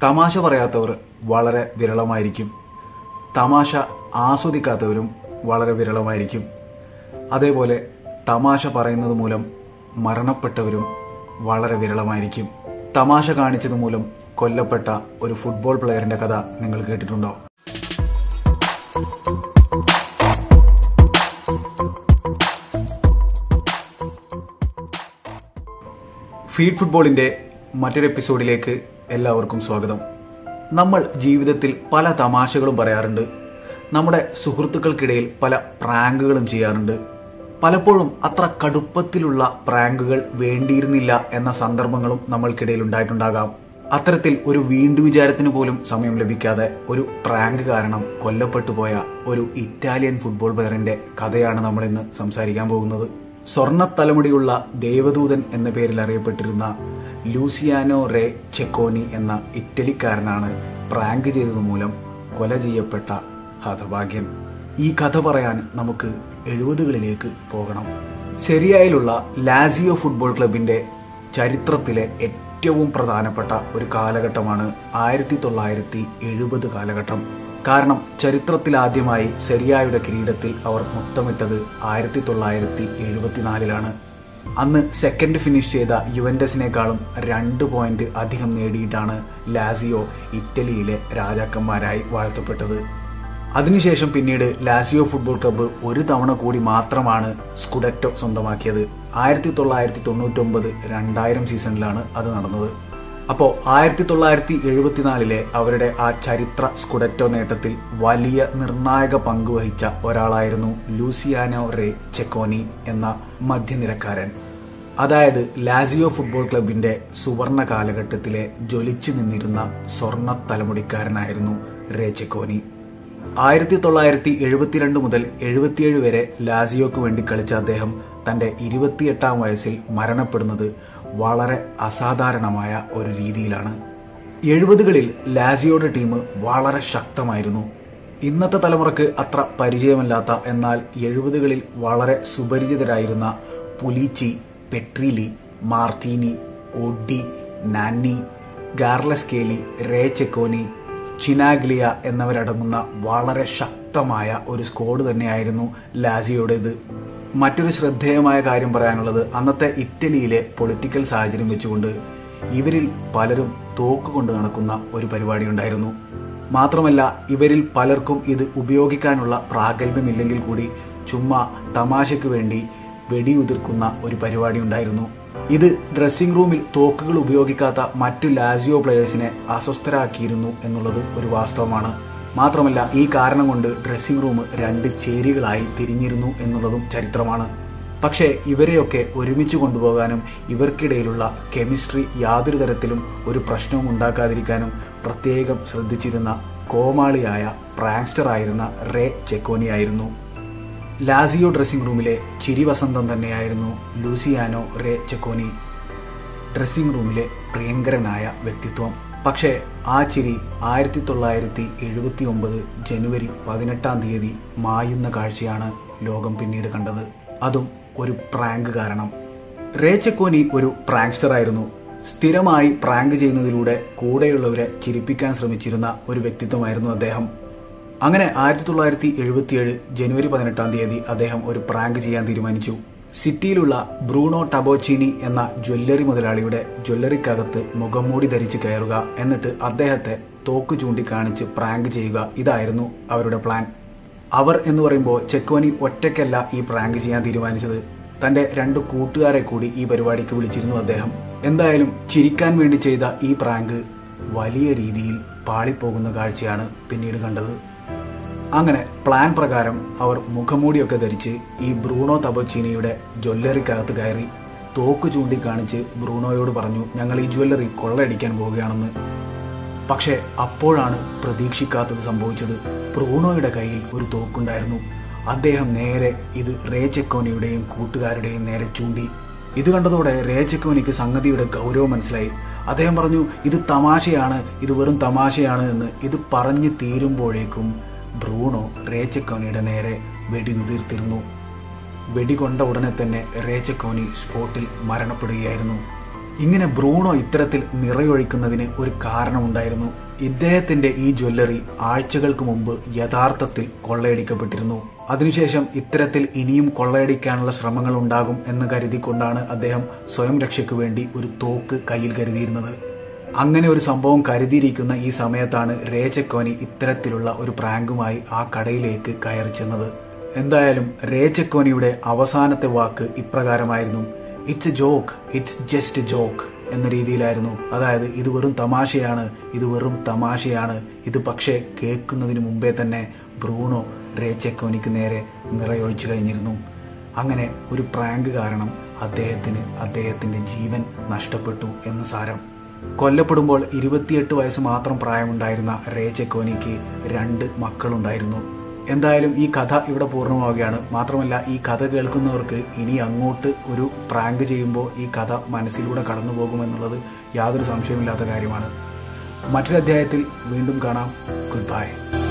തമാശ പറയാത്തവർ വളരെ വിരളമായിരിക്കും തമാശ ആസ്വദിക്കാത്തവരും വളരെ വിരളമായിരിക്കും അതേപോലെ തമാശ പറയുന്നത് മൂലം മരണപ്പെട്ടവരും വളരെ വിരളമായിരിക്കും തമാശ കാണിച്ചത് മൂലം കൊല്ലപ്പെട്ട ഒരു ഫുട്ബോൾ പ്ലെയറിന്റെ കഥ നിങ്ങൾ കേട്ടിട്ടുണ്ടോ ഫീഡ് ഫുട്ബോളിന്റെ മറ്റൊരു എപ്പിസോഡിലേക്ക് എല്ലാവർക്കും സ്വാഗതം നമ്മൾ ജീവിതത്തിൽ പല തമാശകളും പറയാറുണ്ട് നമ്മുടെ സുഹൃത്തുക്കൾക്കിടയിൽ പല പ്രാങ്കുകളും ചെയ്യാറുണ്ട് പലപ്പോഴും അത്ര കടുപ്പത്തിലുള്ള പ്രാങ്കുകൾ വേണ്ടിയിരുന്നില്ല എന്ന സന്ദർഭങ്ങളും നമ്മൾക്കിടയിൽ ഉണ്ടായിട്ടുണ്ടാകാം അത്തരത്തിൽ ഒരു വീണ്ടു വിചാരത്തിന് പോലും സമയം ലഭിക്കാതെ ഒരു പ്രാങ്ക് കാരണം കൊല്ലപ്പെട്ടു പോയ ഒരു ഇറ്റാലിയൻ ഫുട്ബോൾ പ്ലെയറിന്റെ കഥയാണ് നമ്മൾ ഇന്ന് സംസാരിക്കാൻ പോകുന്നത് സ്വർണ്ണ തലമുടിയുള്ള ദേവദൂതൻ എന്ന പേരിൽ അറിയപ്പെട്ടിരുന്ന ലൂസിയാനോ റേ ചെക്കോനി എന്ന ഇറ്റലിക്കാരനാണ് പ്രാങ്ക് ചെയ്തത് മൂലം കൊല ചെയ്യപ്പെട്ട ഹതഭാഗ്യൻ ഈ കഥ പറയാൻ നമുക്ക് എഴുപതുകളിലേക്ക് പോകണം സെരിയയിലുള്ള ലാസിയോ ഫുട്ബോൾ ക്ലബിന്റെ ചരിത്രത്തിലെ ഏറ്റവും പ്രധാനപ്പെട്ട ഒരു കാലഘട്ടമാണ് ആയിരത്തി തൊള്ളായിരത്തി എഴുപത് കാലഘട്ടം കാരണം ചരിത്രത്തിൽ ആദ്യമായി സെരിയായുടെ കിരീടത്തിൽ അവർ മുത്തമിട്ടത് ആയിരത്തി തൊള്ളായിരത്തി എഴുപത്തിനാലിലാണ് അന്ന് സെക്കൻഡ് ഫിനിഷ് ചെയ്ത യുവന്റസിനേക്കാളും രണ്ട് പോയിന്റ് അധികം നേടിയിട്ടാണ് ലാസിയോ ഇറ്റലിയിലെ രാജാക്കന്മാരായി വാഴ്ത്തപ്പെട്ടത് അതിനുശേഷം പിന്നീട് ലാസിയോ ഫുട്ബോൾ ക്ലബ്ബ് ഒരു തവണ കൂടി മാത്രമാണ് സ്കുഡറ്റോ സ്വന്തമാക്കിയത് ആയിരത്തി തൊള്ളായിരത്തി തൊണ്ണൂറ്റൊമ്പത് രണ്ടായിരം സീസണിലാണ് അത് നടന്നത് അപ്പോൾ ആയിരത്തി തൊള്ളായിരത്തി എഴുപത്തിനാലിലെ അവരുടെ ആ ചരിത്ര സ്കുഡറ്റോ നേട്ടത്തിൽ വലിയ നിർണായക പങ്ക് വഹിച്ച ഒരാളായിരുന്നു ലൂസിയാനോ റേ ചെക്കോനി എന്ന മധ്യനിരക്കാരൻ അതായത് ലാസിയോ ഫുട്ബോൾ ക്ലബിന്റെ സുവർണ കാലഘട്ടത്തിലെ ജ്വലിച്ചു നിന്നിരുന്ന സ്വർണ്ണ തലമുടിക്കാരനായിരുന്നു റേ ചെക്കോനി ആയിരത്തി തൊള്ളായിരത്തി എഴുപത്തിരണ്ട് മുതൽ എഴുപത്തിയേഴ് വരെ ലാസിയോക്ക് വേണ്ടി കളിച്ച അദ്ദേഹം തന്റെ ഇരുപത്തിയെട്ടാം വയസ്സിൽ മരണപ്പെടുന്നത് വളരെ അസാധാരണമായ ഒരു രീതിയിലാണ് എഴുപതുകളിൽ ലാസിയോയുടെ ടീം വളരെ ശക്തമായിരുന്നു ഇന്നത്തെ തലമുറക്ക് അത്ര പരിചയമല്ലാത്ത എന്നാൽ എഴുപതുകളിൽ വളരെ സുപരിചിതരായിരുന്ന Pulici Petrelli Martini Oddi Nanni Garlaschelli Re Cecconi Chinaglia എന്നിവരടങ്ങുന്ന വളരെ ശക്തമായ ഒരു സ്ക്വാഡ് തന്നെയായിരുന്നു ലാസിയോടേത് മറ്റൊരു ശ്രദ്ധേയമായ കാര്യം പറയാനുള്ളത് അന്നത്തെ ഇറ്റലിയിലെ പൊളിറ്റിക്കൽ സാഹചര്യം വെച്ചുകൊണ്ട് ഇവരിൽ പലരും തോക്കുകൊണ്ട് നടക്കുന്ന ഒരു പരിപാടി ഉണ്ടായിരുന്നു മാത്രമല്ല ഇവരിൽ പലർക്കും ഇത് ഉപയോഗിക്കാനുള്ള പ്രാഗൽഭ്യമില്ലെങ്കിൽ കൂടി ചുമ്മാ തമാശയ്ക്ക് വേണ്ടി വെടിയുതിർക്കുന്ന ഒരു പരിപാടി ഉണ്ടായിരുന്നു ഇത് ഡ്രസ്സിംഗ് റൂമിൽ തോക്കുകൾ ഉപയോഗിക്കാത്ത മറ്റു ലാസിയോ പ്ലെയേഴ്സിനെ അസ്വസ്ഥരാക്കിയിരുന്നു എന്നുള്ളത് ഒരു വാസ്തവമാണ് മാത്രമല്ല ഈ കാരണം കൊണ്ട് ഡ്രസ്സിംഗ് റൂം രണ്ട് ചേരികളായി തിരിഞ്ഞിരുന്നു എന്നുള്ളതും ചരിത്രമാണ് പക്ഷേ ഇവരെയൊക്കെ ഒരുമിച്ച് കൊണ്ടുപോകാനും ഇവർക്കിടയിലുള്ള കെമിസ്ട്രി യാതൊരു തരത്തിലും ഒരു പ്രശ്നവും ഉണ്ടാക്കാതിരിക്കാനും പ്രത്യേകം ശ്രദ്ധിച്ചിരുന്ന കോമാളിയായ പ്രാങ്സ്റ്റർ ആയിരുന്ന റേ ചെക്കോനിയായിരുന്നു ലാസിയോ ഡ്രസ്സിംഗ് റൂമിലെ ചിരിവസന്തം തന്നെയായിരുന്നു ലൂസിയാനോ റേ ചെക്കോനി ഡ്രസ്സിംഗ് റൂമിലെ പ്രിയങ്കരനായ വ്യക്തിത്വം പക്ഷേ ആ ചിരി ആയിരത്തി തൊള്ളായിരത്തി എഴുപത്തി ഒമ്പത് ജനുവരി പതിനെട്ടാം തീയതി മായുന്ന കാഴ്ചയാണ് ലോകം പിന്നീട് കണ്ടത് അതും ഒരു പ്രാങ്ക് കാരണം റേ ചെക്കോനി ഒരു പ്രാങ്സ്റ്റർ ആയിരുന്നു സ്ഥിരമായി പ്രാങ്ക് ചെയ്യുന്നതിലൂടെ കൂടെയുള്ളവരെ ചിരിപ്പിക്കാൻ ശ്രമിച്ചിരുന്ന ഒരു വ്യക്തിത്വമായിരുന്നു അദ്ദേഹം അങ്ങനെ ആയിരത്തി തൊള്ളായിരത്തി എഴുപത്തിയേഴ് ജനുവരി പതിനെട്ടാം തീയതി അദ്ദേഹം ഒരു പ്രാങ്ക് ചെയ്യാൻ തീരുമാനിച്ചു സിറ്റിയിലുള്ള ബ്രൂണോ ടബോച്ചിനി എന്ന ജ്വല്ലറി മുതലാളിയുടെ ജ്വല്ലറിക്കകത്ത് മുഖംമൂടി ധരിച്ച് കയറുക എന്നിട്ട് അദ്ദേഹത്തെ തോക്ക് ചൂണ്ടിക്കാണിച്ച് പ്രാങ്ക് ചെയ്യുക ഇതായിരുന്നു അവരുടെ പ്ലാൻ അവർ എന്ന് പറയുമ്പോൾ ചെക്കോനി ഒറ്റയ്ക്കല്ല ഈ പ്രാങ്ക് ചെയ്യാൻ തീരുമാനിച്ചത് തന്റെ രണ്ട് കൂട്ടുകാരെ കൂടി ഈ പരിപാടിക്ക് വിളിച്ചിരുന്നു അദ്ദേഹം എന്തായാലും ചിരിക്കാൻ വേണ്ടി ചെയ്ത ഈ പ്രാങ്ക് വലിയ രീതിയിൽ പാളിപ്പോകുന്ന കാഴ്ചയാണ് പിന്നീട് കണ്ടത് അങ്ങനെ പ്ലാൻ പ്രകാരം അവർ മുഖമൂടിയൊക്കെ ധരിച്ച് ഈ ബ്രൂണോ തബച്ചീനിയുടെ ജ്വല്ലറിക്കകത്ത് കയറി തോക്ക് ചൂണ്ടിക്കാണിച്ച് ബ്രൂണോയോട് പറഞ്ഞു ഞങ്ങൾ ഈ ജ്വല്ലറി കൊള്ളയടിക്കാൻ പോവുകയാണെന്ന് പക്ഷേ അപ്പോഴാണ് പ്രതീക്ഷിക്കാത്തത് സംഭവിച്ചത് ബ്രൂണോയുടെ കയ്യിൽ ഒരു തോക്കുണ്ടായിരുന്നു അദ്ദേഹം നേരെ ഇത് റേ ചെക്കോനിയുടെയും കൂട്ടുകാരുടെയും നേരെ ചൂണ്ടി ഇത് കണ്ടതോടെ റേ ചെക്കോനിക്ക് സംഗതിയുടെ ഗൗരവം മനസ്സിലായി അദ്ദേഹം പറഞ്ഞു ഇത് തമാശയാണ് ഇത് വെറും തമാശയാണ് എന്ന് ഇത് പറഞ്ഞു തീരുമ്പോഴേക്കും ബ്രൂണോ റേച്ചക്കോനിയുടെ നേരെ വെടിയുതിർത്തിരുന്നു വെടികൊണ്ട ഉടനെ തന്നെ റേച്ചക്കോനി സ്പോട്ടിൽ മരണപ്പെടുകയായിരുന്നു ഇങ്ങനെ ബ്രൂണോ ഇത്തരത്തിൽ നിറയൊഴിക്കുന്നതിന് ഒരു കാരണമുണ്ടായിരുന്നു ഇദ്ദേഹത്തിന്റെ ഈ ജ്വല്ലറി ആഴ്ചകൾക്ക് മുമ്പ് യഥാർത്ഥത്തിൽ കൊള്ളയടിക്കപ്പെട്ടിരുന്നു അതിനുശേഷം ഇത്തരത്തിൽ ഇനിയും കൊള്ളയടിക്കാനുള്ള ശ്രമങ്ങൾ ഉണ്ടാകും എന്ന് കരുതിക്കൊണ്ടാണ് അദ്ദേഹം സ്വയം രക്ഷയ്ക്ക് വേണ്ടി ഒരു തോക്ക് കയ്യിൽ കരുതിയിരുന്നത് അങ്ങനെ ഒരു സംഭവം കരുതിയിരിക്കുന്ന ഈ സമയത്താണ് രേചക്കോനി ഇത്തരത്തിലുള്ള ഒരു പ്രാങ്കുമായി ആ കടയിലേക്ക് കയറി ചെന്നത് എന്തായാലും രേചക്കോനിയുടെ അവസാനത്തെ വാക്ക് ഇപ്രകാരമായിരുന്നു it's a joke it's just a joke എന്ന രീതിയിലായിരുന്നു അതായത് ഇത് വെറും തമാശയാണ് ഇത് വെറും തമാശയാണ് ഇത് പക്ഷേ കേൾക്കുന്നതിന് മുമ്പേ തന്നെ ബ്രൂണോ രേച്ചക്കോനിക്ക് നേരെ നിറയൊഴിച്ചു കഴിഞ്ഞിരുന്നു അങ്ങനെ ഒരു പ്രാങ്ക് കാരണം അദ്ദേഹത്തിന് അദ്ദേഹത്തിന്റെ ജീവൻ നഷ്ടപ്പെട്ടു എന്ന് സാരം കൊല്ലപ്പെടുമ്പോൾ ഇരുപത്തിയെട്ട് വയസ്സ് മാത്രം പ്രായമുണ്ടായിരുന്ന രേച്ചക്കോനിക്ക് രണ്ട് മക്കളുണ്ടായിരുന്നു എന്തായാലും ഈ കഥ ഇവിടെ പൂർണ്ണമാവുകയാണ് മാത്രമല്ല ഈ കഥ കേൾക്കുന്നവർക്ക് ഇനി അങ്ങോട്ട് ഒരു പ്രാങ്ക് ചെയ്യുമ്പോൾ ഈ കഥ മനസ്സിലൂടെ കടന്നു പോകുമെന്നുള്ളത് യാതൊരു സംശയമില്ലാത്ത കാര്യമാണ് മറ്റൊരു അധ്യായത്തിൽ വീണ്ടും കാണാം ഗുഡ് ബൈ